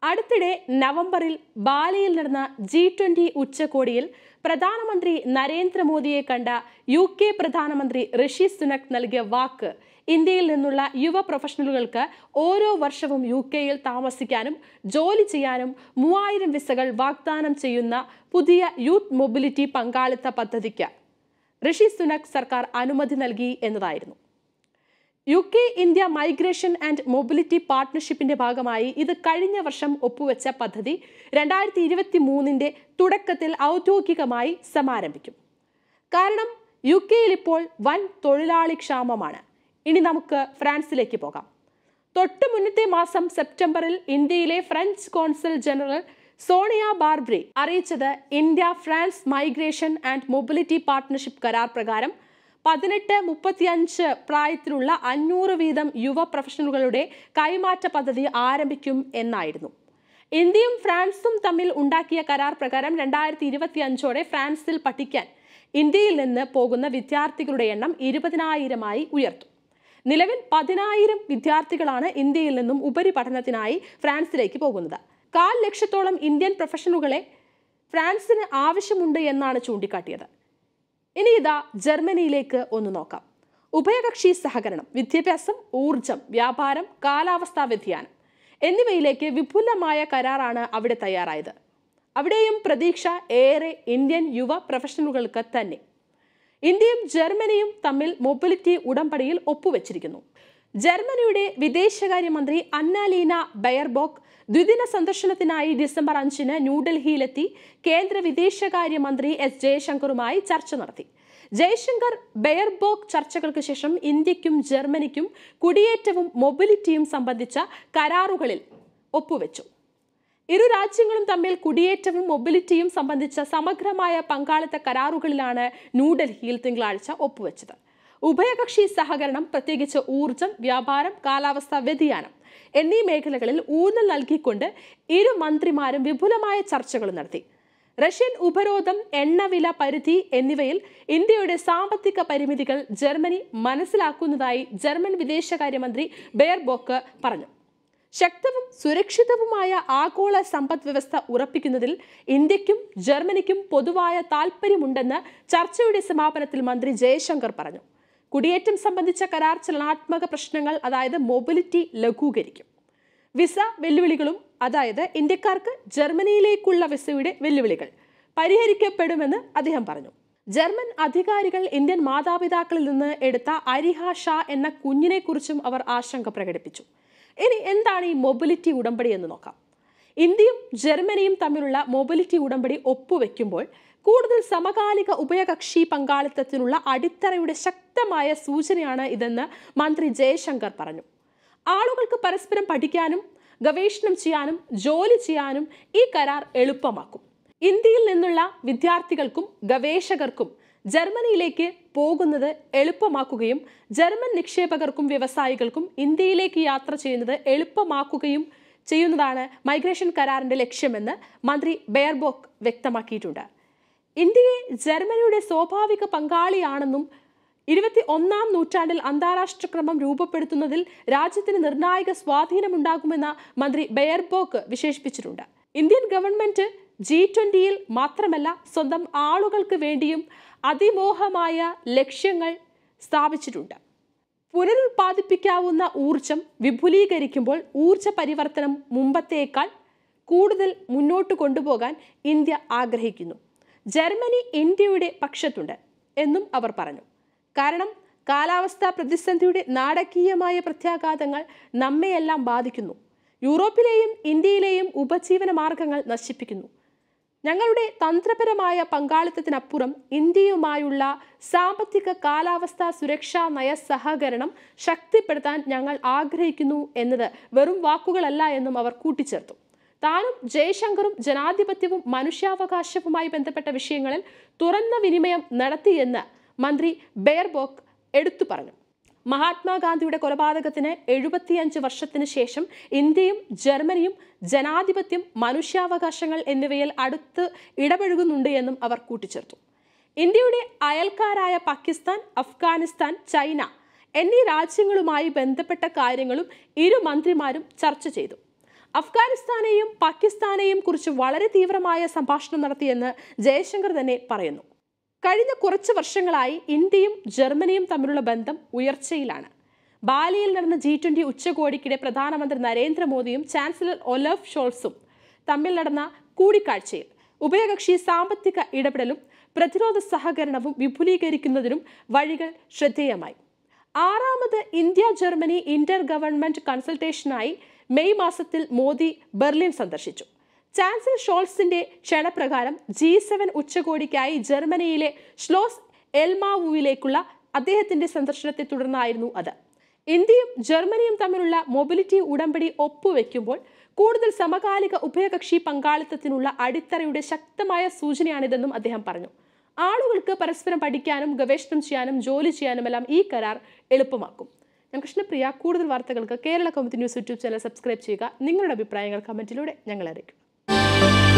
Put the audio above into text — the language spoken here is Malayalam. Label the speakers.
Speaker 1: അടുത്തിടെ നവംബറിൽ ബാലിയിൽ നടന്ന ജി ട്വന്റി ഉച്ചകോടിയിൽ പ്രധാനമന്ത്രി നരേന്ദ്രമോദിയെ കണ്ട യു കെ പ്രധാനമന്ത്രി ഋഷി സുനക് നൽകിയ വാക്ക് ഇന്ത്യയിൽ നിന്നുള്ള യുവ പ്രൊഫഷണലുകൾക്ക് ഓരോ വർഷവും യു കെയിൽ താമസിക്കാനും ജോലി ചെയ്യാനും മൂവായിരം വിസകൾ വാഗ്ദാനം ചെയ്യുന്ന പുതിയ യൂത്ത് മൊബിലിറ്റി പങ്കാളിത്ത പദ്ധതിക്ക് ഋഷി സുനക് സർക്കാർ അനുമതി നൽകി എന്നതായിരുന്നു U K India migration and mobility പാർട്ട്ണർഷിപ്പിന്റെ ഭാഗമായി ഇത് കഴിഞ്ഞ വർഷം ഒപ്പുവെച്ച പദ്ധതി രണ്ടായിരത്തി ഇരുപത്തി മൂന്നിന്റെ തുടക്കത്തിൽ ഔദ്യോഗികമായി സമാരംഭിക്കും കാരണം യു കെയിൽ ഇപ്പോൾ വൻ തൊഴിലാളി ക്ഷാമമാണ് ഇനി നമുക്ക് ഫ്രാൻസിലേക്ക് പോകാം തൊട്ടു മുന്നത്തെ മാസം സെപ്റ്റംബറിൽ ഇന്ത്യയിലെ French consul general Sonia Barbry അറിയിച്ചത് India France migration and mobility partnership കരാർ പ്രകാരം പതിനെട്ട് മുപ്പത്തിയഞ്ച് പ്രായത്തിലുള്ള അഞ്ഞൂറ് വീതം യുവ പ്രൊഫഷണലുകളുടെ കൈമാറ്റ പദ്ധതി ആരംഭിക്കും എന്നായിരുന്നു ഇന്ത്യയും ഫ്രാൻസും തമ്മിൽ ഉണ്ടാക്കിയ കരാർ പ്രകാരം രണ്ടായിരത്തി ഇരുപത്തി അഞ്ചോടെ ഫ്രാൻസിൽ പഠിക്കാൻ ഇന്ത്യയിൽ നിന്ന് പോകുന്ന വിദ്യാർത്ഥികളുടെ എണ്ണം ഇരുപതിനായിരമായി ഉയർത്തും നിലവിൽ പതിനായിരം വിദ്യാർത്ഥികളാണ് ഇന്ത്യയിൽ നിന്നും ഉപരിപഠനത്തിനായി ഫ്രാൻസിലേക്ക് പോകുന്നത് കാൽ ലക്ഷത്തോളം ഇന്ത്യൻ പ്രൊഫഷണലുകളെ ഫ്രാൻസിന് ആവശ്യമുണ്ട് എന്നാണ് ചൂണ്ടിക്കാട്ടിയത് ഇനി ഇതാ ജർമ്മനിയിലേക്ക് ഒന്ന് നോക്കാം ഉഭയകക്ഷി സഹകരണം വിദ്യാഭ്യാസം ഊർജം വ്യാപാരം കാലാവസ്ഥാ വ്യതിയാനം എന്നിവയിലേക്ക് വിപുലമായ കരാറാണ് അവിടെ തയ്യാറായത് അവിടെയും പ്രതീക്ഷ ഏറെ ഇന്ത്യൻ യുവ പ്രൊഫഷണലുകൾക്ക് തന്നെ ഇന്ത്യയും ജർമ്മനിയും തമ്മിൽ മൊബിലിറ്റി ഉടമ്പടിയിൽ ഒപ്പുവെച്ചിരിക്കുന്നു ജർമ്മനിയുടെ വിദേശകാര്യമന്ത്രി അന്നാലീന ബയർബോക്ക് ദ്വിദിന സന്ദർശനത്തിനായി ഡിസംബർ അഞ്ചിന് ന്യൂഡൽഹിയിലെത്തി കേന്ദ്ര വിദേശകാര്യമന്ത്രി എസ് ജയശങ്കറുമായി ചർച്ച നടത്തി ജയശങ്കർ ബെയർബോക്ക് ചർച്ചകൾക്ക് ശേഷം ഇന്ത്യക്കും ജർമ്മനിക്കും കുടിയേറ്റവും മൊബിലിറ്റിയും സംബന്ധിച്ച കരാറുകളിൽ ഒപ്പുവെച്ചു ഇരു രാജ്യങ്ങളും തമ്മിൽ കുടിയേറ്റവും മൊബിലിറ്റിയും സംബന്ധിച്ച സമഗ്രമായ പങ്കാളിത്ത കരാറുകളിലാണ് ന്യൂഡൽഹിയിൽ തിങ്കളാഴ്ച ഒപ്പുവെച്ചത് ഉഭയകക്ഷി സഹകരണം പ്രത്യേകിച്ച് ഊർജം വ്യാപാരം കാലാവസ്ഥാ വ്യതിയാനം എന്നീ മേഖലകളിൽ ഊന്നൽ നൽകിക്കൊണ്ട് ഇരു മന്ത്രിമാരും വിപുലമായ ചർച്ചകൾ നടത്തി റഷ്യൻ ഉപരോധം എണ്ണവില പരിധി എന്നിവയിൽ ഇന്ത്യയുടെ സാമ്പത്തിക പരിമിതികൾ ജർമ്മനി മനസ്സിലാക്കുന്നതായി ജർമ്മൻ വിദേശകാര്യമന്ത്രി ബെയർബോക്ക് പറഞ്ഞു ശക്തവും സുരക്ഷിതവുമായ ആഗോള സമ്പദ് വ്യവസ്ഥ ഉറപ്പിക്കുന്നതിൽ ഇന്ത്യക്കും ജർമ്മനിക്കും പൊതുവായ താൽപ്പര്യമുണ്ടെന്ന് ചർച്ചയുടെ സമാപനത്തിൽ മന്ത്രി ജയശങ്കർ പറഞ്ഞു കുടിയേറ്റം സംബന്ധിച്ച കരാർ ചലനാത്മക പ്രശ്നങ്ങൾ അതായത് മൊബിലിറ്റി ലഘൂകരിക്കും വിസ വെല്ലുവിളികളും അതായത് ഇന്ത്യക്കാർക്ക് ജർമ്മനിയിലേക്കുള്ള വിസയുടെ വെല്ലുവിളികൾ പരിഹരിക്കപ്പെടുമെന്ന് അദ്ദേഹം പറഞ്ഞു ജർമ്മൻ അധികാരികൾ ഇന്ത്യൻ മാതാപിതാക്കളിൽ നിന്ന് എടുത്ത അരിഹ ഷാ എന്ന കുഞ്ഞിനെ കുറിച്ചും അവർ ആശങ്ക പ്രകടിപ്പിച്ചു ഇനി എന്താണ് ഈ മൊബിലിറ്റി ഉടമ്പടി എന്ന് നോക്കാം ഇന്ത്യയും ജർമ്മനിയും തമ്മിലുള്ള മൊബിലിറ്റി ഉടമ്പടി ഒപ്പുവെക്കുമ്പോൾ കൂടുതൽ സമകാലിക ഉഭയകക്ഷി പങ്കാളിത്തത്തിനുള്ള അടിത്തറയുടെ ശക്തമായ സൂചനയാണ് ഇതെന്ന് മന്ത്രി ജയശങ്കർ പറഞ്ഞു ആളുകൾക്ക് പരസ്പരം പഠിക്കാനും ഗവേഷണം ചെയ്യാനും ജോലി ചെയ്യാനും ഈ കരാർ എളുപ്പമാക്കും ഇന്ത്യയിൽ നിന്നുള്ള വിദ്യാർത്ഥികൾക്കും ഗവേഷകർക്കും ജർമ്മനിയിലേക്ക് പോകുന്നത് എളുപ്പമാക്കുകയും ജർമ്മൻ നിക്ഷേപകർക്കും വ്യവസായികൾക്കും ഇന്ത്യയിലേക്ക് യാത്ര ചെയ്യുന്നത് എളുപ്പമാക്കുകയും ചെയ്യുന്നതാണ് മൈഗ്രേഷൻ കരാറിന്റെ ലക്ഷ്യമെന്ന് മന്ത്രി ബെയർബോക്ക് വ്യക്തമാക്കിയിട്ടുണ്ട് ഇന്ത്യയെ ജർമ്മനിയുടെ സ്വാഭാവിക പങ്കാളിയാണെന്നും ഇരുപത്തി ഒന്നാം നൂറ്റാണ്ടിൽ അന്താരാഷ്ട്ര ക്രമം രൂപപ്പെടുത്തുന്നതിൽ രാജ്യത്തിന് നിർണായക സ്വാധീനമുണ്ടാകുമെന്ന മന്ത്രി ബെയർബോക്ക് വിശേഷിപ്പിച്ചിട്ടുണ്ട് ഇന്ത്യൻ ഗവൺമെന്റ് ജി ട്വന്റിയിൽ മാത്രമല്ല സ്വന്തം ആളുകൾക്ക് വേണ്ടിയും അതിമോഹമായ ലക്ഷ്യങ്ങൾ സ്ഥാപിച്ചിട്ടുണ്ട് പുനരുൽപാദിപ്പിക്കാവുന്ന ഊർജം വിപുലീകരിക്കുമ്പോൾ ഊർജ പരിവർത്തനം മുമ്പത്തേക്കാൾ കൂടുതൽ മുന്നോട്ട് കൊണ്ടുപോകാൻ ഇന്ത്യ ആഗ്രഹിക്കുന്നു ജർമ്മനി ഇന്ത്യയുടെ പക്ഷത്തുണ്ട് എന്നും അവർ പറഞ്ഞു കാരണം കാലാവസ്ഥാ പ്രതിസന്ധിയുടെ നാടകീയമായ പ്രത്യാഘാതങ്ങൾ നമ്മെയെല്ലാം ബാധിക്കുന്നു യൂറോപ്പിലെയും ഇന്ത്യയിലെയും ഉപജീവന മാർഗങ്ങൾ നശിപ്പിക്കുന്നു ഞങ്ങളുടെ തന്ത്രപരമായ പങ്കാളിത്തത്തിനപ്പുറം ഇന്ത്യയുമായുള്ള സാമ്പത്തിക കാലാവസ്ഥാ സുരക്ഷാ നയ സഹകരണം ശക്തിപ്പെടുത്താൻ ഞങ്ങൾ ആഗ്രഹിക്കുന്നു എന്നത് വെറും വാക്കുകളല്ല എന്നും അവർ കൂട്ടിച്ചേർത്തു താനും ജയശങ്കറും ജനാധിപത്യവും മനുഷ്യാവകാശവുമായി ബന്ധപ്പെട്ട വിഷയങ്ങളിൽ തുറന്ന വിനിമയം നടത്തിയെന്ന് മന്ത്രി ബെയർബോക്ക് എടുത്തു പറഞ്ഞു മഹാത്മാഗാന്ധിയുടെ കൊലപാതകത്തിന് എഴുപത്തിയഞ്ച് വർഷത്തിന് ശേഷം ഇന്ത്യയും ജർമ്മനിയും ജനാധിപത്യം മനുഷ്യാവകാശങ്ങൾ എന്നിവയിൽ അടുത്ത് ഇടപഴകുന്നുണ്ട് എന്നും അവർ കൂട്ടിച്ചേർത്തു ഇന്ത്യയുടെ അയൽക്കാരായ പാകിസ്ഥാൻ അഫ്ഗാനിസ്ഥാൻ ചൈന എന്നീ രാജ്യങ്ങളുമായി ബന്ധപ്പെട്ട കാര്യങ്ങളും ഇരു മന്ത്രിമാരും ചർച്ച ചെയ്തു അഫ്ഗാനിസ്ഥാനെയും പാകിസ്ഥാനെയും കുറിച്ച് വളരെ തീവ്രമായ സംഭാഷണം നടത്തിയെന്ന് ജയശങ്കർ തന്നെ പറയുന്നു കഴിഞ്ഞ കുറച്ച് വർഷങ്ങളായി ഇന്ത്യയും ജർമ്മനിയും തമ്മിലുള്ള ബന്ധം ഉയർച്ചയിലാണ് ബാലിയിൽ നടന്ന ജി ട്വന്റി ഉച്ചകോടിക്കിടെ പ്രധാനമന്ത്രി നരേന്ദ്രമോദിയും ചാൻസലർ ഒലഫ് ഷോൾസും തമ്മിൽ നടന്ന കൂടിക്കാഴ്ചയിൽ ഉഭയകക്ഷി സാമ്പത്തിക ഇടപെടലും പ്രതിരോധ സഹകരണവും വിപുലീകരിക്കുന്നതിനും വഴികൾ ശ്രദ്ധേയമായി ആറാമത് ഇന്ത്യ ജർമ്മനി ഇന്റർ ഗവൺമെന്റ് കൺസൾട്ടേഷനായി മെയ് മാസത്തിൽ മോദി ബെർലിൻ സന്ദർശിച്ചു ചാൻസലർ ഷോൾസിന്റെ ക്ഷണപ്രകാരം ജി സെവൻ ഉച്ചകോടിക്കായി ജർമ്മനിയിലെ ഷ്ലോസ് എൽമാവുവിലേക്കുള്ള അദ്ദേഹത്തിന്റെ സന്ദർശനത്തെ തുടർന്നായിരുന്നു അത് ഇന്ത്യയും ജർമ്മനിയും തമ്മിലുള്ള മൊബിലിറ്റി ഉടമ്പടി ഒപ്പുവെക്കുമ്പോൾ കൂടുതൽ സമകാലിക ഉഭയകക്ഷി പങ്കാളിത്തത്തിനുള്ള അടിത്തറയുടെ ശക്തമായ സൂചനയാണിതെന്നും അദ്ദേഹം പറഞ്ഞു ആളുകൾക്ക് പരസ്പരം പഠിക്കാനും ഗവേഷണം ചെയ്യാനും ജോലി ചെയ്യാനുമെല്ലാം ഈ കരാർ എളുപ്പമാക്കും ഞാൻ കൃഷ്ണപ്രിയ കൂടുതൽ വാർത്തകൾക്ക് Kerala Kaumudi news YouTube channel subscribe ചെയ്യുക നിങ്ങളുടെ അഭിപ്രായങ്ങൾ കമന്റിലൂടെ ഞങ്ങളെ അറിയിക്കും